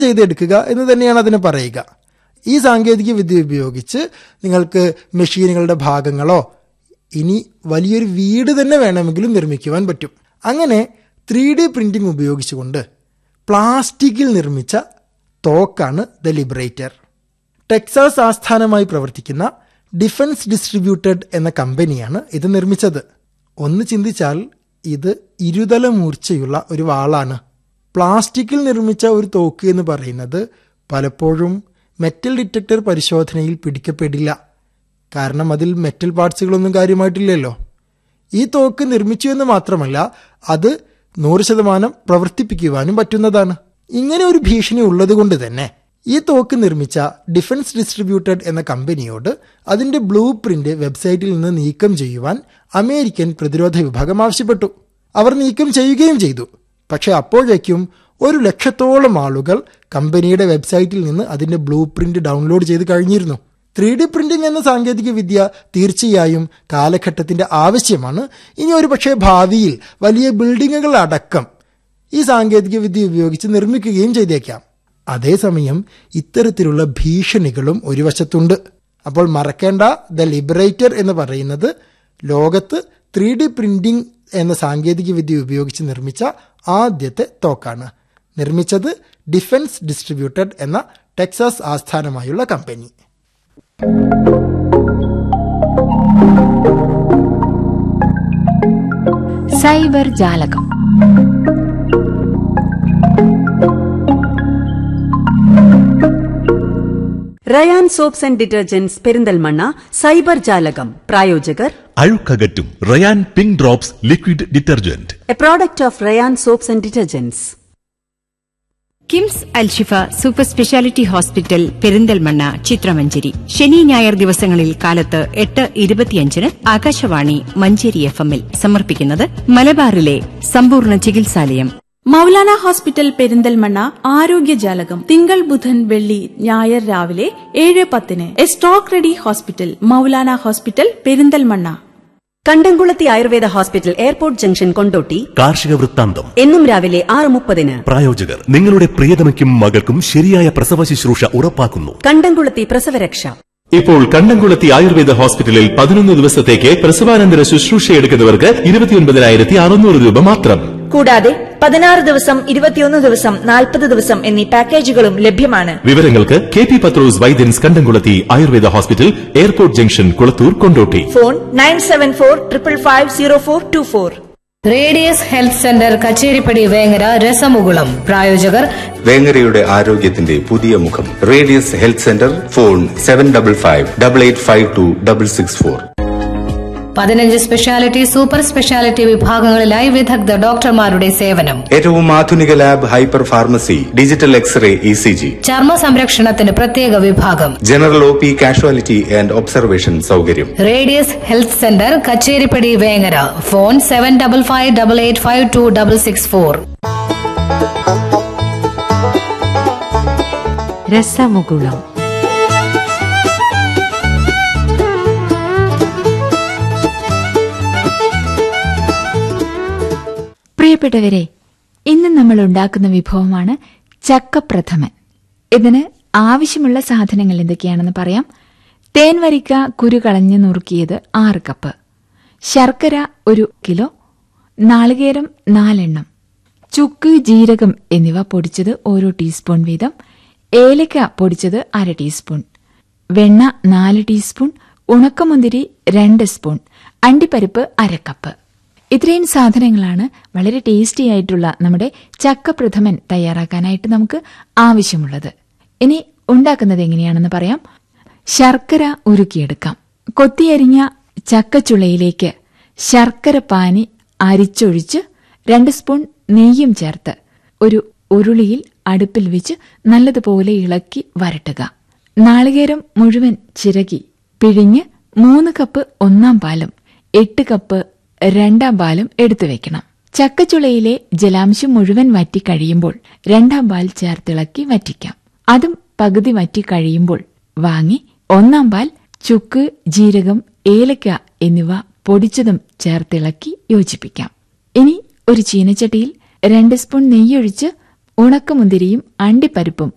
ചെയ്തെടുക്കുക എന്ന് തന്നെയാണ് അതിന് പറയുക ഈ സാങ്കേതിക വിദ്യ ഉപയോഗിച്ച് നിങ്ങൾക്ക് മെഷീനുകളുടെ ഭാഗങ്ങളോ ഇനി വലിയൊരു വീട് തന്നെ വേണമെങ്കിലും നിർമ്മിക്കുവാൻ പറ്റും അങ്ങനെ ത്രീ ഡി പ്രിന്റിംഗ് ഉപയോഗിച്ചുകൊണ്ട് പ്ലാസ്റ്റിക്കിൽ നിർമ്മിച്ച തോക്കാണ് ദ ലിബറേറ്റർ ടെക്സാസ് ആസ്ഥാനമായി പ്രവർത്തിക്കുന്ന ഡിഫൻസ് ഡിസ്ട്രിബ്യൂട്ടഡ് എന്ന കമ്പനിയാണ് ഇത് നിർമ്മിച്ചത് ഒന്ന് ചിന്തിച്ചാൽ ഇത് ഇരുതല മൂർച്ചയുള്ള ഒരു വാളാണ് പ്ലാസ്റ്റിക്കിൽ നിർമ്മിച്ച ഒരു തോക്ക് എന്ന് പറയുന്നത് പലപ്പോഴും മെറ്റൽ ഡിറ്റക്ടർ പരിശോധനയിൽ പിടിക്കപ്പെടില്ല കാരണം അതിൽ മെറ്റൽ പാർട്സുകളൊന്നും കാര്യമായിട്ടില്ലല്ലോ ഈ തോക്ക് നിർമ്മിച്ചു എന്ന് മാത്രമല്ല അത് നൂറ് ശതമാനം പ്രവർത്തിപ്പിക്കുവാനും പറ്റുന്നതാണ് ഇങ്ങനെ ഒരു ഭീഷണി ഉള്ളതുകൊണ്ട് തന്നെ ഈ തോക്ക് നിർമ്മിച്ച ഡിഫൻസ് ഡിസ്ട്രിബ്യൂട്ടഡ് എന്ന കമ്പനിയോട് അതിന്റെ ബ്ലൂ പ്രിന്റ് വെബ്സൈറ്റിൽ നിന്ന് നീക്കം ചെയ്യുവാൻ അമേരിക്കൻ പ്രതിരോധ വിഭാഗം ആവശ്യപ്പെട്ടു അവർ നീക്കം ചെയ്യുകയും ചെയ്തു പക്ഷെ അപ്പോഴേക്കും ഒരു ലക്ഷത്തോളം ആളുകൾ കമ്പനിയുടെ വെബ്സൈറ്റിൽ നിന്ന് അതിന്റെ ബ്ലൂ പ്രിന്റ് ഡൗൺലോഡ് ചെയ്ത് കഴിഞ്ഞിരുന്നു ത്രീ ഡി പ്രിന്റിംഗ് എന്ന സാങ്കേതിക വിദ്യ തീർച്ചയായും കാലഘട്ടത്തിന്റെ ആവശ്യമാണ് ഇനി ഒരു പക്ഷേ ഭാവിയിൽ വലിയ ബിൽഡിങ്ങുകൾ അടക്കം ഈ സാങ്കേതിക വിദ്യ ഉപയോഗിച്ച് നിർമ്മിക്കുകയും ചെയ്തേക്കാം അതേസമയം ഇത്തരത്തിലുള്ള ഭീഷണികളും ഒരു വശത്തുണ്ട് അപ്പോൾ മറക്കേണ്ട ദ ലിബറേറ്റർ എന്ന് പറയുന്നത് ലോകത്ത് ത്രീ ഡി പ്രിന്റിംഗ് എന്ന സാങ്കേതിക വിദ്യ ഉപയോഗിച്ച് നിർമ്മിച്ച ആദ്യത്തെ തോക്കാണ് നിർമ്മിച്ചത് ഡിഫൻസ് ഡിസ്ട്രിബ്യൂട്ടഡ് എന്ന ടെക്സാസ് ആസ്ഥാനമായുള്ള കമ്പനി സൈബർ ജാലകം Rayan soaps and detergents Perinthalmanna cyber ജാലകം പ്രായോജകർ അഴുക്കകറ്റും Rayan pink drops liquid detergent a product of Rayan soaps and detergents KIMS Alshifa super speciality hospital Perinthalmanna ചിത്രമഞ്ചേരി ശനി ഞായർ ദിവസങ്ങളിൽ കാലത്ത് എട്ട് ഇരുപത്തിയഞ്ചിന് ആകാശവാണി മഞ്ചേരി എഫ് എമ്മിൽ സമർപ്പിക്കുന്നത് മലബാറിലെ സമ്പൂർണ്ണ ചികിത്സാലയം മൗലാന ഹോസ്പിറ്റൽ പെരിന്തൽമണ്ണ ആരോഗ്യജാലകം തിങ്കൾ ബുധൻ വെള്ളി ഞായർ രാവിലെ ഏഴ് പത്തിന് A stock ready hospital Maulana hospital Perinthalmanna Kandamkulathi Ayurveda hospital airport junction Kondotty കാർഷിക വൃത്താന്തം എന്നും രാവിലെ ആറ് മുപ്പതിന് പ്രായോജകർ നിങ്ങളുടെ പ്രിയതമയ്ക്കും മകൾക്കും ശരിയായ പ്രസവ ശുശ്രൂഷ ഉറപ്പാക്കുന്നു കണ്ടംകുളത്തി പ്രസവരക്ഷ ഇപ്പോൾ കണ്ടംകുളത്തി ആയുർവേദ ഹോസ്പിറ്റലിൽ പതിനൊന്ന് ദിവസത്തേക്ക് പ്രസവാനന്തര ശുശ്രൂഷ എടുക്കുന്നവർക്ക് ഇരുപത്തിയൊൻപതിനായിരത്തി അറുന്നൂറ് രൂപ മാത്രം കൂടാതെ പതിനാറ് ദിവസം ഇരുപത്തിയൊന്ന് ദിവസം നാൽപ്പത് ദിവസം എന്നീ പാക്കേജുകളും ലഭ്യമാണ് വിവരങ്ങൾക്ക് K P Pathros Vaidyans Kandamkulathi Ayurveda hospital airport junction Kulathur Kondotty phone nine seven four triple five zero four two four radius health centre Kacheripadi Vengara രസമുകുളം പ്രായോജകർ വേങ്ങരയുടെ ആരോഗ്യത്തിന്റെ പുതിയ മുഖം radius health centre phone seven double five double eight five two double six four പതിനഞ്ച് speciality super speciality വിഭാഗങ്ങളിലായി വിദഗ്ധ ഡോക്ടർമാരുടെ സേവനം ഏറ്റവും ആധുനിക lab hyper pharmacy digital X ray E C G ചർമ്മ സംരക്ഷണത്തിന് പ്രത്യേക വിഭാഗം general O P casualty and observation സൗകര്യം radius health centre Kacheripadi Vengara phone seven double five double eight five two double six four രസമുകുളം പ്രിയപ്പെട്ടവരെ ഇന്ന് നമ്മൾ ഉണ്ടാക്കുന്ന വിഭവമാണ് ചക്കപ്രഥമൻ ഇതിന് ആവശ്യമുള്ള സാധനങ്ങൾ എന്തൊക്കെയാണെന്ന് പറയാം തേൻ വരിക്ക കുരു കളഞ്ഞ് നുറുക്കിയത് ആറ് കപ്പ് ശർക്കര ഒരു കിലോ നാളികേരം നാലെണ്ണം ചുക്ക് ജീരകം എന്നിവ പൊടിച്ചത് ഓരോ ടീസ്പൂൺ വീതം ഏലക്ക പൊടിച്ചത് അര ടീസ്പൂൺ വെണ്ണ നാല് ടീസ്പൂൺ ഉണക്കമുന്തിരി രണ്ട് സ്പൂൺ അണ്ടിപ്പരിപ്പ് അര കപ്പ് ഇത്രയും സാധനങ്ങളാണ് വളരെ ടേസ്റ്റി ആയിട്ടുള്ള നമ്മുടെ ചക്കപ്രഥമൻ തയ്യാറാക്കാനായിട്ട് നമുക്ക് ആവശ്യമുള്ളത് ഇനി ഉണ്ടാക്കുന്നത് എങ്ങനെയാണെന്ന് പറയാം ശർക്കര ഉരുക്കിയെടുക്കാം കൊത്തിയരിഞ്ഞ ചക്കച്ചുളയിലേക്ക് ശർക്കര പാനി അരിച്ചൊഴിച്ച് രണ്ട് സ്പൂൺ നെയ്യും ചേർത്ത് ഒരു ഉരുളിയിൽ അടുപ്പിൽ വെച്ച് നല്ലതുപോലെ ഇളക്കി വരട്ടുക നാളികേരം മുഴുവൻ ചിരകി പിഴിഞ്ഞ് മൂന്ന് കപ്പ് ഒന്നാം പാലും എട്ട് കപ്പ് രണ്ടാം പാലും എടുത്തു വെക്കണം ചക്കച്ചുളയിലെ ജലാംശം മുഴുവൻ വറ്റി കഴിയുമ്പോൾ രണ്ടാം പാൽ ചേർത്തിളക്കി വറ്റിക്കാം അതും പകുതി വറ്റി കഴിയുമ്പോൾ വാങ്ങി ഒന്നാം പാൽ ചുക്ക് ജീരകം ഏലക്ക എന്നിവ പൊടിച്ചതും ചേർത്തിളക്കി യോജിപ്പിക്കാം ഇനി ഒരു ചീനച്ചട്ടിയിൽ രണ്ട് സ്പൂൺ നെയ്യൊഴിച്ച് ഉണക്കമുന്തിരിയും അണ്ടിപ്പരിപ്പും